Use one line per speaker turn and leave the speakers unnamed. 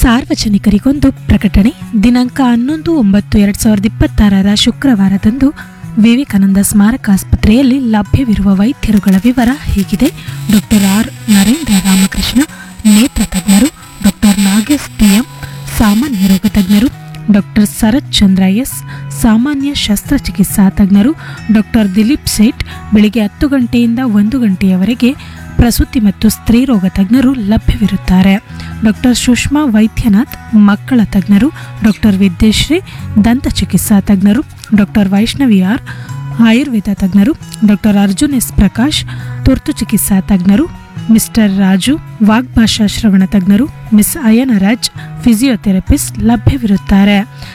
ಸಾರ್ವಜನಿಕರಿಗೊಂದು ಪ್ರಕಟಣೆ ದಿನಾಂಕ ಹನ್ನೊಂದು ಒಂಬತ್ತು ಎರಡು ಸಾವಿರದ ಇಪ್ಪತ್ತಾರರ ಶುಕ್ರವಾರದಂದು ವಿವೇಕಾನಂದ ಸ್ಮಾರಕ ಆಸ್ಪತ್ರೆಯಲ್ಲಿ ಲಭ್ಯವಿರುವ ವೈದ್ಯರುಗಳ ವಿವರ ಹೀಗಿದೆ ಡಾಕ್ಟರ್ ಆರ್ ನರೇಂದ್ರ ರಾಮಕೃಷ್ಣ ನೇತ್ರ ತಜ್ಞರು ಡಾಕ್ಟರ್ ನಾಗೇಶ್ ಟಿಎಂ ಸಾಮಾನ್ಯ ರೋಗ ತಜ್ಞರು ಡಾಕ್ಟರ್ ಶರತ್ ಚಂದ್ರ ಎಸ್ ಸಾಮಾನ್ಯ ಶಸ್ತ್ರಚಿಕಿತ್ಸಾ ತಜ್ಞರು ಡಾಕ್ಟರ್ ದಿಲೀಪ್ ಸೇಠ್ ಬೆಳಿಗ್ಗೆ ಹತ್ತು ಗಂಟೆಯಿಂದ ಒಂದು ಗಂಟೆಯವರೆಗೆ ಪ್ರಸೂತಿ ಮತ್ತು ಸ್ತ್ರೀರೋಗ ತಜ್ಞರು ಲಭ್ಯವಿರುತ್ತಾರೆ ಡಾಕ್ಟರ್ ಸುಷ್ಮಾ ವೈದ್ಯನಾಥ್ ಮಕ್ಕಳ ತಜ್ಞರು ಡಾಕ್ಟರ್ ವಿದ್ಯಶ್ರೀ ದಂತ ಚಿಕಿತ್ಸಾ ತಜ್ಞರು ಡಾಕ್ಟರ್ ವೈಷ್ಣವಿ ಆರ್ ಆಯುರ್ವೇದ ತಜ್ಞರು ಡಾಕ್ಟರ್ ಅರ್ಜುನ್ ಎಸ್ ಪ್ರಕಾಶ್ ತುರ್ತು ಚಿಕಿತ್ಸಾ ತಜ್ಞರು ಮಿಸ್ಟರ್ ರಾಜು ವಾಗ್ಭಾಷಾ ಶ್ರವಣ ತಜ್ಞರು ಮಿಸ್ ಅಯನರಾಜ್ ಫಿಸಿಯೋಥೆರಪಿಸ್ಟ್ ಲಭ್ಯವಿರುತ್ತಾರೆ